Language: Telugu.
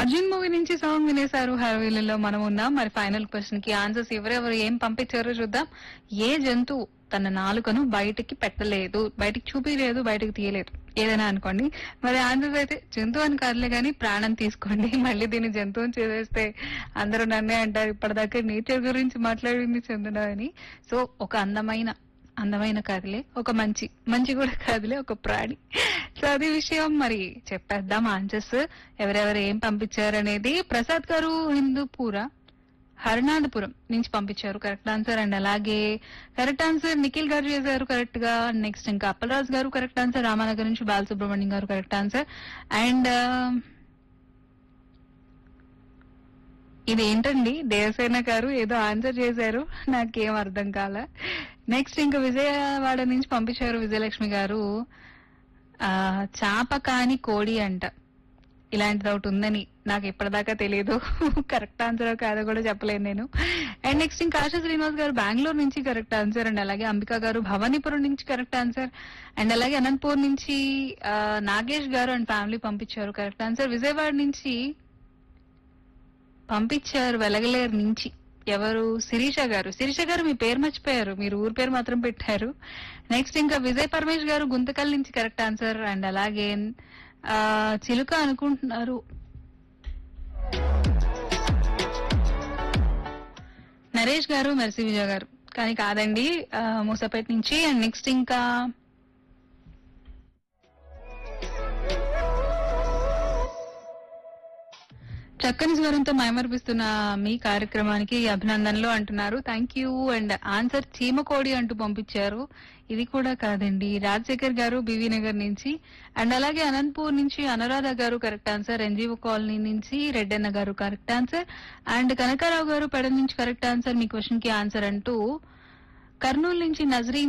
అర్జున్ మూవీ నుంచి సాంగ్ వినేశారు హరవీలలో మనం ఉన్నాం మరి ఫైనల్ క్వశ్చన్ కి ఆన్సర్స్ ఎవరెవరు ఏం పంపించారో చూద్దాం ఏ జంతువు తన నాలుకను బయటికి పెట్టలేదు బయటికి చూపించలేదు బయటికి తీయలేదు ఏదైనా అనుకోండి మరి ఆన్సర్స్ అయితే జంతువు అని కాదులే కానీ ప్రాణం తీసుకోండి మళ్ళీ దీన్ని జంతువుని చేసేస్తే అందరూ నన్నే అంటారు ఇప్పటిదాకా నేచర్ గురించి మాట్లాడింది చందన అని సో ఒక అందమైన అందమైన కాదులే ఒక మంచి మంచి కూడా కాదులే ఒక ప్రాణి సో అది విషయం మరి చెప్పేద్దాం ఆన్సర్స్ ఎవరెవరు ఏం పంపించారు అనేది ప్రసాద్ గారు హిందూపూర హరినాథపురం నుంచి పంపించారు కరెక్ట్ ఆన్సర్ అండ్ అలాగే కరెక్ట్ ఆన్సర్ నిఖిల్ గారు చేశారు కరెక్ట్ గా నెక్స్ట్ ఇంకా అప్పలరాజు గారు కరెక్ట్ ఆన్సర్ రామానగర్ నుంచి బాలసుబ్రహ్మణ్యం గారు కరెక్ట్ ఆన్సర్ అండ్ ఇది ఏంటండి దేవసేన గారు ఏదో ఆన్సర్ చేశారు నాకేం అర్థం కాల నెక్స్ట్ ఇంకా విజయవాడ నుంచి పంపించారు విజయలక్ష్మి గారు ఆ చాప కాని కోడి అంట ఇలాంటిది ఒకటి ఉందని నాకు ఇప్పటిదాకా తెలియదు కరెక్ట్ ఆన్సర్ కాదో కూడా చెప్పలేను నేను అండ్ నెక్స్ట్ ఇంకా ఆశా శ్రీనివాస్ గారు బెంగళూరు నుంచి కరెక్ట్ ఆన్సర్ అండ్ అలాగే అంబిక గారు భవానీపురం నుంచి కరెక్ట్ ఆన్సర్ అండ్ అలాగే అనంతపూర్ నుంచి ఆ, నాగేష్ గారు అండ్ ఫ్యామిలీ పంపించారు కరెక్ట్ ఆన్సర్ విజయవాడ నుంచి పంపించారు వెలగలేరు నుంచి ఎవరు శిరీష గారు శిరీష గారు మీ పేరు మర్చిపోయారు మీరు ఊరి పేరు మాత్రం పెట్టారు నెక్స్ట్ ఇంకా విజయ్ పరమేష్ గారు గుంతకల్ నుంచి కరెక్ట్ ఆన్సర్ అండ్ అలాగే ఆ, చిలుక అనుకుంటున్నారు నరేష్ గారు మెర్సీ విజయ్ గారు కానీ కాదండి ఆ, మూసపేట నుంచి అండ్ నెక్స్ట్ ఇంకా చక్కని స్వరంతో మైమర్పిస్తున్న మీ కార్యక్రమానికి అభినందనలు అంటున్నారు థ్యాంక్ యూ అండ్ ఆన్సర్ చీమకోడి అంటూ పంపించారు ఇది కూడా కాదండి రాజశేఖర్ గారు బివి నగర్ నుంచి అండ్ అలాగే అనంతపూర్ నుంచి అనురాధ గారు కరెక్ట్ ఆన్సర్ ఎన్జీఓ కాలనీ నుంచి రెడ్డన్న గారు కరెక్ట్ ఆన్సర్ అండ్ కనకారావు గారు పెడ నుంచి కరెక్ట్ ఆన్సర్ మీ క్వశ్చన్ కి ఆన్సర్ అంటూ కర్నూలు నుంచి నజరీన్